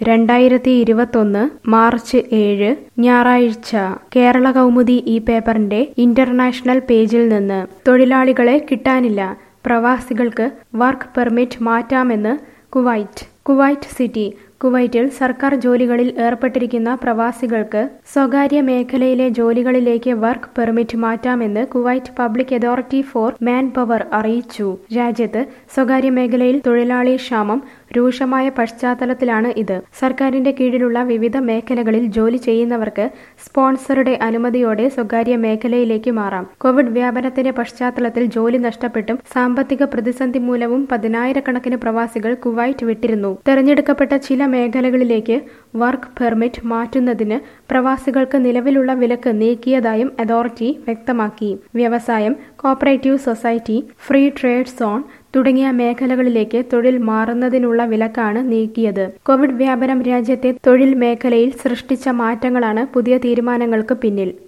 രണ്ടായിരത്തി ഇരുപത്തൊന്ന് മാർച്ച് ഏഴ് ഞായറാഴ്ച കേരള കൗമുദി ഈ പേപ്പറിന്റെ ഇന്റർനാഷണൽ പേജിൽ നിന്ന് തൊഴിലാളികളെ കിട്ടാനില്ല പ്രവാസികൾക്ക് വർക്ക് പെർമിറ്റ് മാറ്റാമെന്ന് കുവൈറ്റ് കുവൈറ്റ് സിറ്റി കുവൈറ്റിൽ സർക്കാർ ജോലികളിൽ ഏർപ്പെട്ടിരിക്കുന്ന പ്രവാസികൾക്ക് സ്വകാര്യ മേഖലയിലെ ജോലികളിലേക്ക് വർക്ക് പെർമിറ്റ് മാറ്റാമെന്ന് Kuwait public authority for manpower അറിയിച്ചു രാജ്യത്ത് സ്വകാര്യ മേഖലയിൽ തൊഴിലാളി ക്ഷാമം രൂക്ഷമായ പശ്ചാത്തലത്തിലാണ് ഇത് സർക്കാരിന്റെ കീഴിലുള്ള വിവിധ മേഖലകളിൽ ജോലി ചെയ്യുന്നവർക്ക് സ്പോൺസറുടെ അനുമതിയോടെ സ്വകാര്യ മേഖലയിലേക്ക് മാറാം കോവിഡ് വ്യാപനത്തിന്റെ പശ്ചാത്തലത്തിൽ ജോലി നഷ്ടപ്പെട്ടും സാമ്പത്തിക പ്രതിസന്ധി മൂലവും പതിനായിരക്കണക്കിന് പ്രവാസികൾ കുവൈറ്റ് വിട്ടിരുന്നു തെരഞ്ഞെടുക്കപ്പെട്ട ചില മേഖലകളിലേക്ക് വർക്ക് പെർമിറ്റ് മാറ്റുന്നതിന് പ്രവാസികൾക്ക് നിലവിലുള്ള വിലക്ക് നീക്കിയതായും അതോറിറ്റി വ്യക്തമാക്കി വ്യവസായം cooperative society free trade zone തുടങ്ങിയ മേഖലകളിലേക്ക് തൊഴിൽ മാറുന്നതിനുള്ള വിലക്കാണ് നീക്കിയത് കോവിഡ് വ്യാപനം രാജ്യത്തെ തൊഴിൽ മേഖലയിൽ സൃഷ്ടിച്ച മാറ്റങ്ങളാണ് പുതിയ തീരുമാനങ്ങൾക്ക് പിന്നിൽ